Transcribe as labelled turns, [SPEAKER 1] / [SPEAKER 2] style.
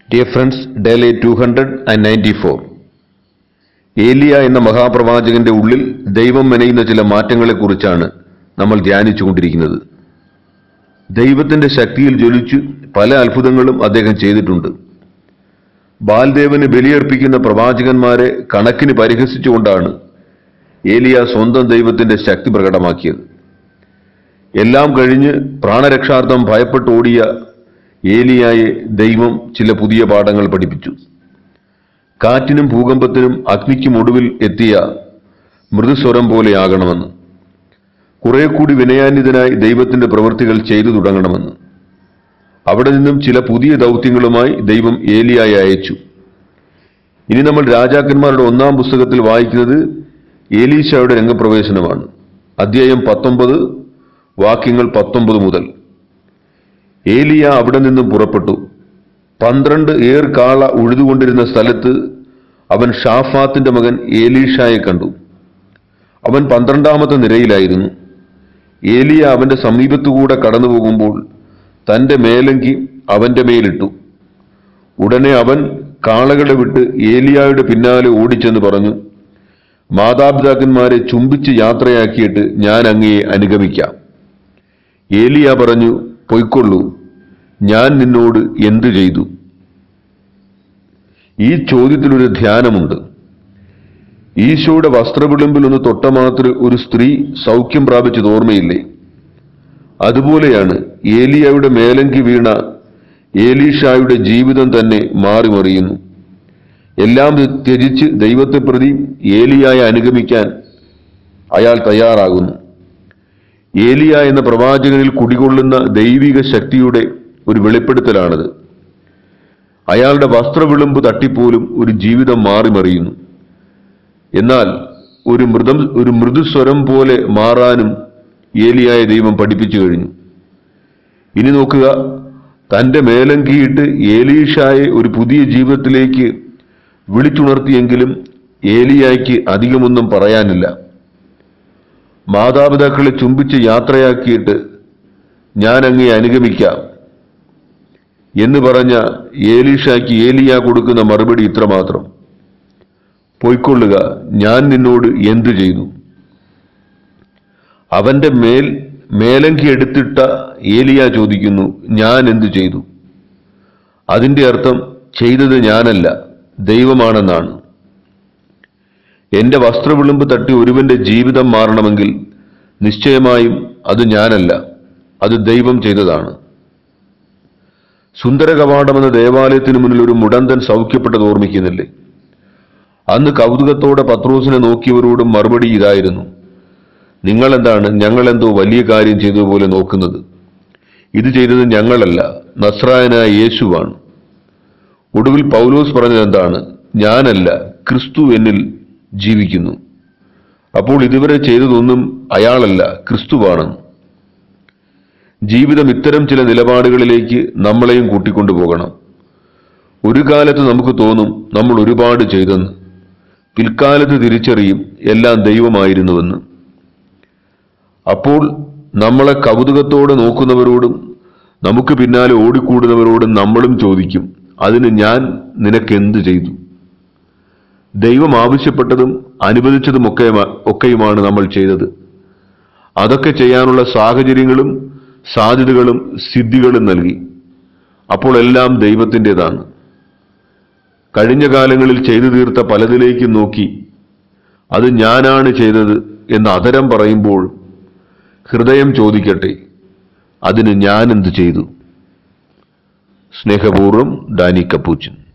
[SPEAKER 1] dear friends daily two hundred and ninety four ഏലിയ എന്ന മഹാപ്രവാചകന്റെ ഉള്ളിൽ ദൈവം മെനയുന്ന ചില മാറ്റങ്ങളെക്കുറിച്ചാണ് നമ്മൾ ധ്യാനിച്ചുകൊണ്ടിരിക്കുന്നത് ദൈവത്തിന്റെ ശക്തിയിൽ ജ്വലിച്ച് പല അത്ഭുതങ്ങളും അദ്ദേഹം ചെയ്തിട്ടുണ്ട് ബാൽദേവന് ബലിയർപ്പിക്കുന്ന പ്രവാചകന്മാരെ കണക്കിന് പരിഹസിച്ചുകൊണ്ടാണ് ഏലിയ സ്വന്തം ദൈവത്തിന്റെ ശക്തി പ്രകടമാക്കിയത് എല്ലാം കഴിഞ്ഞ് പ്രാണരക്ഷാർത്ഥം ഭയപ്പെട്ടോടിയ ഏലിയായെ ദൈവം ചില പുതിയ പാഠങ്ങൾ പഠിപ്പിച്ചു കാറ്റിനും ഭൂകമ്പത്തിനും അഗ്നിക്കും ഒടുവിൽ എത്തിയ മൃദുസ്വരം പോലെയാകണമെന്ന് കുറെ കൂടി വിനയാന്വിതനായി ദൈവത്തിന്റെ പ്രവൃത്തികൾ ചെയ്തു തുടങ്ങണമെന്ന് അവിടെ നിന്നും ചില പുതിയ ദൗത്യങ്ങളുമായി ദൈവം ഏലിയായി അയച്ചു ഇനി നമ്മൾ രാജാക്കന്മാരുടെ ഒന്നാം പുസ്തകത്തിൽ വായിക്കുന്നത് ഏലീശയുടെ രംഗപ്രവേശനമാണ് അധ്യായം പത്തൊമ്പത് വാക്യങ്ങൾ പത്തൊമ്പത് മുതൽ ഏലിയ അവിടെ നിന്നും പുറപ്പെട്ടു പന്ത്രണ്ട് ഏർ കാള ഉഴുതുകൊണ്ടിരുന്ന സ്ഥലത്ത് അവൻ ഷാഫാത്തിന്റെ മകൻ ഏലീഷായെ കണ്ടു അവൻ പന്ത്രണ്ടാമത്തെ നിരയിലായിരുന്നു ഏലിയ അവന്റെ സമീപത്തുകൂടെ കടന്നു പോകുമ്പോൾ തന്റെ മേലങ്കി അവന്റെ മേലിട്ടു ഉടനെ അവൻ കാളകളെ വിട്ട് ഏലിയായുടെ പിന്നാലെ ഓടിച്ചെന്ന് പറഞ്ഞു മാതാപിതാക്കന്മാരെ ചുംബിച്ച് യാത്രയാക്കിയിട്ട് ഞാൻ അങ്ങയെ അനുഗമിക്കാം ഏലിയ പറഞ്ഞു പൊയ്ക്കൊള്ളൂ ഞാൻ നിന്നോട് എന്തു ചെയ്തു ഈ ചോദ്യത്തിലൊരു ധ്യാനമുണ്ട് ഈശോയുടെ വസ്ത്രവിളിമ്പിൽ ഒന്ന് തൊട്ട മാത്രം ഒരു സ്ത്രീ സൗഖ്യം പ്രാപിച്ചത് ഓർമ്മയില്ലേ അതുപോലെയാണ് ഏലിയയുടെ മേലങ്കി വീണ ഏലീഷായുടെ ജീവിതം തന്നെ മാറിമറിയുന്നു എല്ലാം ത്യജിച്ച് ദൈവത്തെ പ്രതി ഏലിയായെ അനുഗമിക്കാൻ അയാൾ തയ്യാറാകുന്നു ഏലിയ എന്ന പ്രവാചകനിൽ കുടികൊള്ളുന്ന ദൈവിക ശക്തിയുടെ ഒരു വെളിപ്പെടുത്തലാണിത് അയാളുടെ വസ്ത്രവിളുമ്പ് തട്ടിപ്പോലും ഒരു ജീവിതം മാറിമറിയുന്നു എന്നാൽ ഒരു മൃദം ഒരു മൃദുസ്വരം പോലെ മാറാനും ഏലിയായ ദൈവം പഠിപ്പിച്ചു കഴിഞ്ഞു ഇനി നോക്കുക തന്റെ മേലങ്കിയിട്ട് ഏലീഷായെ ഒരു പുതിയ ജീവിതത്തിലേക്ക് വിളിച്ചുണർത്തിയെങ്കിലും ഏലിയായ്ക്ക് അധികമൊന്നും പറയാനില്ല മാതാപിതാക്കളെ ചുംബിച്ച് യാത്രയാക്കിയിട്ട് ഞാൻ അങ്ങേ അനുഗമിക്കാം എന്ന് പറഞ്ഞ ഏലീഷായ്ക്ക് ഏലിയ കൊടുക്കുന്ന മറുപടി ഇത്രമാത്രം പൊയ്ക്കൊള്ളുക ഞാൻ നിന്നോട് എന്തു ചെയ്തു അവന്റെ മേൽ മേലങ്കി എടുത്തിട്ട ഏലിയ ചോദിക്കുന്നു ഞാൻ എന്തു ചെയ്തു അതിന്റെ അർത്ഥം ചെയ്തത് ഞാനല്ല ദൈവമാണെന്നാണ് എന്റെ വസ്ത്രവിളുമ്പ് തട്ടി ഒരുവന്റെ ജീവിതം മാറണമെങ്കിൽ നിശ്ചയമായും അത് ഞാനല്ല അത് ദൈവം ചെയ്തതാണ് സുന്ദര കവാടം എന്ന ദേവാലയത്തിന് മുന്നിൽ ഒരു മുടന്തൻ സൗഖ്യപ്പെട്ടത് ഓർമ്മിക്കുന്നില്ലേ അന്ന് കൗതുകത്തോടെ പത്രോസിനെ നോക്കിയവരോടും മറുപടി ഇതായിരുന്നു നിങ്ങളെന്താണ് ഞങ്ങളെന്തോ വലിയ കാര്യം ചെയ്തതുപോലെ നോക്കുന്നത് ഇത് ചെയ്തത് ഞങ്ങളല്ല നസ്രായനായ യേശുവാണ് ഒടുവിൽ പൗലോസ് പറഞ്ഞത് എന്താണ് ഞാനല്ല ക്രിസ്തു എന്നിൽ ജീവിക്കുന്നു അപ്പോൾ ഇതുവരെ ചെയ്തതൊന്നും അയാളല്ല ക്രിസ്തുവാണെന്ന് ജീവിതം ഇത്തരം ചില നിലപാടുകളിലേക്ക് നമ്മളെയും കൂട്ടിക്കൊണ്ടുപോകണം ഒരു കാലത്ത് നമുക്ക് തോന്നും നമ്മൾ ഒരുപാട് ചെയ്തെന്ന് പിൽക്കാലത്ത് തിരിച്ചറിയും എല്ലാം ദൈവമായിരുന്നുവെന്ന് അപ്പോൾ നമ്മളെ കൗതുകത്തോടെ നോക്കുന്നവരോടും നമുക്ക് പിന്നാലെ ഓടിക്കൂടുന്നവരോടും നമ്മളും ചോദിക്കും അതിന് ഞാൻ നിനക്കെന്ത് ചെയ്തു ദൈവം ആവശ്യപ്പെട്ടതും അനുവദിച്ചതുമൊക്കെ ഒക്കെയുമാണ് നമ്മൾ ചെയ്തത് അതൊക്കെ ചെയ്യാനുള്ള സാഹചര്യങ്ങളും സാധ്യതകളും സിദ്ധികളും നൽകി അപ്പോൾ എല്ലാം ദൈവത്തിൻ്റെതാണ് കഴിഞ്ഞ കാലങ്ങളിൽ ചെയ്തു തീർത്ത പലതിലേക്കും നോക്കി അത് ഞാനാണ് ചെയ്തത് എന്ന് അതരം പറയുമ്പോൾ ഹൃദയം ചോദിക്കട്ടെ അതിന് ഞാൻ എന്ത് ചെയ്തു സ്നേഹപൂർവ്വം ഡാനി കപ്പൂച്ചൻ